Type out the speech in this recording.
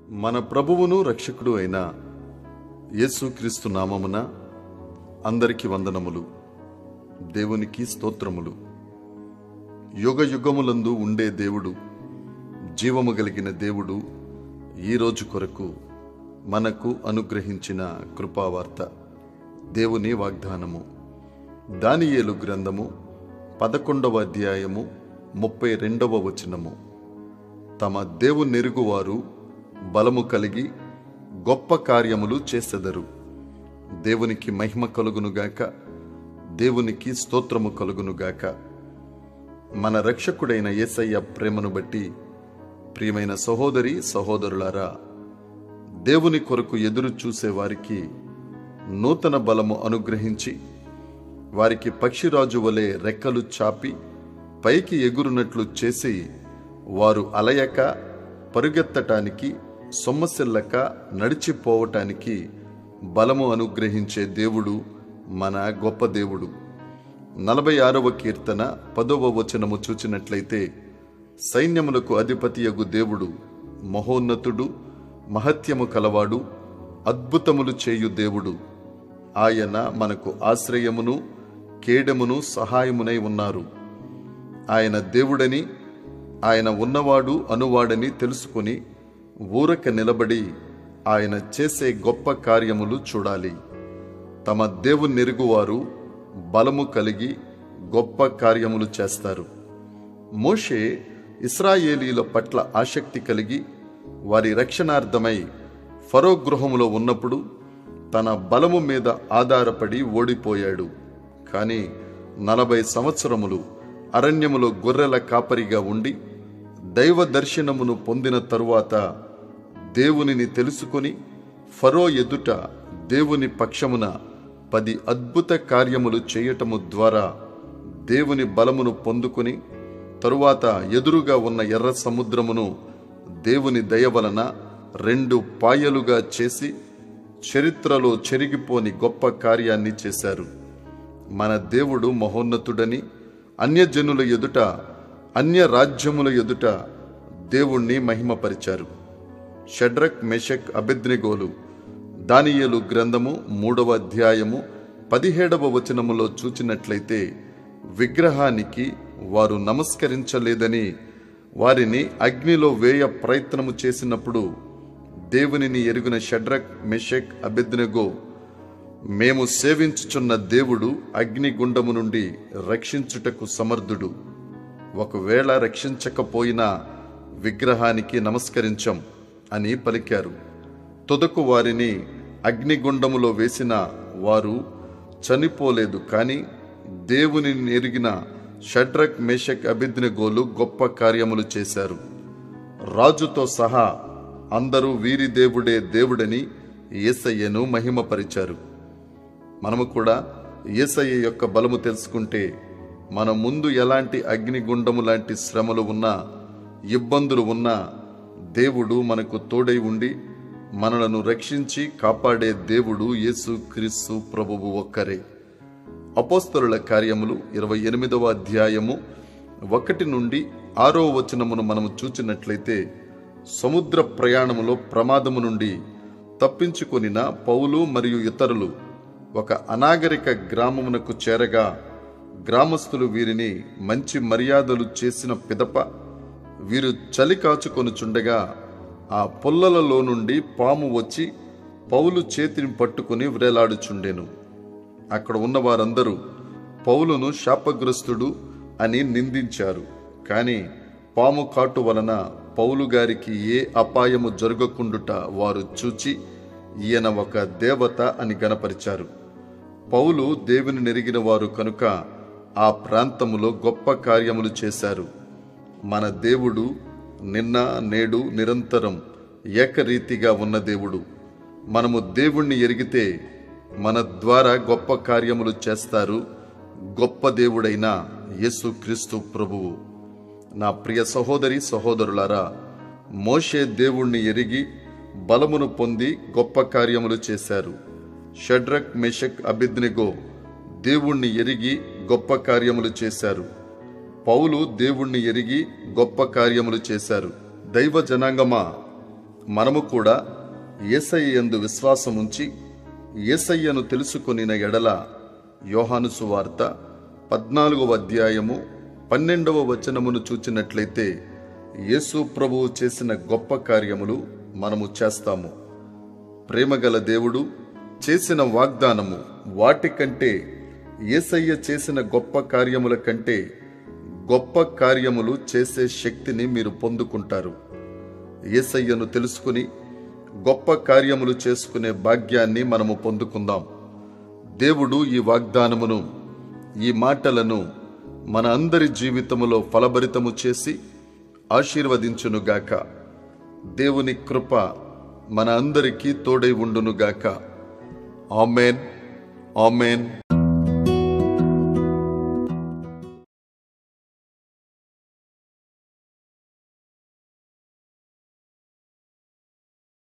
మన ప్రభువును రక్షకుడు అయిన యేసుక్రీస్తు నామమున అందరికి వందనములు దేవునికి స్తోత్రములు యుగ యుగములందు ఉండే దేవుడు జీవము కలిగిన దేవుడు ఈ రోజు కొరకు మనకు అనుగ్రహించిన కృపావార్త దేవుని వాగ్దానము దానియేలు గ్రంథము పదకొండవ అధ్యాయము ముప్పై రెండవ వచనము తమ దేవునెరుగువారు బలము కలిగి గొప్ప కార్యములు చేసెదరు దేవునికి మహిమ కలుగునుగాక దేవునికి స్తోత్రము కలుగునుగాక మన రక్షకుడైన యేసయ్య ప్రేమను బట్టి ప్రియమైన సహోదరి సహోదరులారా దేవుని కొరకు ఎదురు చూసే వారికి నూతన బలము అనుగ్రహించి వారికి పక్షిరాజు వలె రెక్కలు చాపి పైకి ఎగురునట్లు చేసి వారు అలయక పరుగెత్తటానికి సొమ్మసిల్లక నడిచిపోవటానికి బలము అనుగ్రహించే దేవుడు మన గొప్ప దేవుడు నలభై ఆరవ కీర్తన పదవ వచనము చూచినట్లయితే సైన్యములకు అధిపతియగు దేవుడు మహోన్నతుడు మహత్యము కలవాడు అద్భుతములు చేయు దేవుడు ఆయన మనకు ఆశ్రయమును కేడమును సహాయమునై ఉన్నారు ఆయన దేవుడని ఆయన ఉన్నవాడు అనువాడని తెలుసుకుని ఊరక నిలబడి ఆయన చేసే గొప్ప కార్యములు చూడాలి తమ దేవుని నెరుగువారు బలము కలిగి గొప్ప కార్యములు చేస్తారు మోషే ఇస్రాయేలీల పట్ల ఆసక్తి కలిగి వారి రక్షణార్థమై ఫరో గృహములో ఉన్నప్పుడు తన బలము మీద ఆధారపడి ఓడిపోయాడు కానీ నలభై సంవత్సరములు అరణ్యములో గొర్రెల కాపరిగా ఉండి దైవ దర్శనమును పొందిన తరువాత దేవునిని తెలుసుకొని ఫరో ఎదుట దేవుని పక్షమున పది అద్భుత కార్యములు చేయటము ద్వారా దేవుని బలమును పొందుకొని తరువాత ఎదురుగా ఉన్న ఎర్ర సముద్రమును దేవుని దయ వలన రెండు పాయలుగా చేసి చరిత్రలో చెరిగిపోని గొప్ప కార్యాన్ని చేశారు మన దేవుడు మహోన్నతుడని అన్యజనుల ఎదుట అన్య రాజ్యముల ఎదుట దేవుణ్ణి మహిమపరిచారు షడ్రక్ మెషక్ అభిద్నిగోలు దానియేలు గ్రంథము మూడవ అధ్యాయము పదిహేడవ వచనములో చూచినట్లయితే విగ్రహానికి వారు నమస్కరించలేదని వారిని అగ్నిలో వేయ ప్రయత్నము చేసినప్పుడు దేవునిని ఎరుగున షడ్రక్ మెషక్ అభిద్నగో మేము సేవించుచున్న దేవుడు అగ్నిగుండము నుండి రక్షించుటకు సమర్థుడు ఒకవేళ రక్షించకపోయినా విగ్రహానికి నమస్కరించం అని పలికారు తుదకు వారిని అగ్నిగుండములో వేసిన వారు చనిపోలేదు కానీ దేవుని ఎరిగిన షడ్రక్ మేషక్ అభిజ్ఞగోలు గొప్ప కార్యములు చేశారు రాజుతో సహా అందరూ వీరి దేవుడే దేవుడని ఏసయ్యను మహిమపరిచారు మనము కూడా ఏసయ్య యొక్క బలము తెలుసుకుంటే మన ముందు ఎలాంటి అగ్నిగుండము లాంటి శ్రమలు ఉన్నా ఇబ్బందులు ఉన్నా దేవుడు మనకు తోడై ఉండి మనలను రక్షించి కాపాడే దేవుడు యేసు క్రీస్తు ప్రభువు ఒక్కరే అపోస్తలుల కార్యములు ఇరవై ఎనిమిదవ అధ్యాయము ఒకటి నుండి ఆరో వచనమును మనము చూచినట్లయితే సముద్ర ప్రయాణములో ప్రమాదము నుండి తప్పించుకొనిన పౌలు మరియు ఇతరులు ఒక అనాగరిక గ్రామమునకు చేరగా గ్రామస్తులు వీరిని మంచి మర్యాదలు చేసిన పిదప వీరు చలి కాచుకొనుచుండగా ఆ పుల్లలలో నుండి పాము వచ్చి పౌలు చేతిని పట్టుకుని వ్రేలాడుచుండెను అక్కడ ఉన్న వారందరూ పౌలును శాపగ్రస్తుడు అని నిందించారు కానీ పాము కాటు వలన పౌలు గారికి ఏ అపాయము జరగకుండుట వారు చూచి ఈయన ఒక దేవత అని గనపరిచారు పౌలు దేవుని నెరిగిన వారు కనుక ఆ ప్రాంతములో గొప్ప కార్యములు చేశారు మన దేవుడు నిన్న నేడు నిరంతరం ఏకరీతిగా ఉన్న దేవుడు మనము దేవుణ్ణి ఎరిగితే మన ద్వారా గొప్ప కార్యములు చేస్తారు గొప్ప దేవుడైన యేసుక్రీస్తు ప్రభువు నా ప్రియ సహోదరి సహోదరులారా మోషే దేవుణ్ణి ఎరిగి బలమును పొంది గొప్ప కార్యములు చేశారు షడ్రక్ మెషక్ అభిద్నిగో దేవుణ్ణి ఎరిగి గొప్ప కార్యములు చేశారు పౌలు దేవుణ్ణి ఎరిగి గొప్ప కార్యములు చేశారు దైవ జనాంగమా మనము కూడా ఏసయ్య యందు విశ్వాసం ఉంచి ఏసయ్యను తెలుసుకొనిన ఎడల యోహాను సువార్త పద్నాలుగవ అధ్యాయము పన్నెండవ వచనమును చూచినట్లయితే యేసు ప్రభువు చేసిన గొప్ప కార్యములు మనము చేస్తాము ప్రేమగల దేవుడు చేసిన వాగ్దానము వాటికంటే ఏసయ్య చేసిన గొప్ప కార్యముల కంటే గొప్ప కార్యములు చేసే శక్తిని మీరు పొందుకుంటారు ఏసయ్యను తెలుసుకుని గొప్ప కార్యములు చేసుకునే భాగ్యాన్ని మనము పొందుకుందాం దేవుడు ఈ వాగ్దానమును ఈ మాటలను మన అందరి జీవితములో ఫలభరితము చేసి ఆశీర్వదించునుగాక దేవుని కృప మన అందరికీ తోడై ఉండునుగాక ఆమెన్ ఆమెన్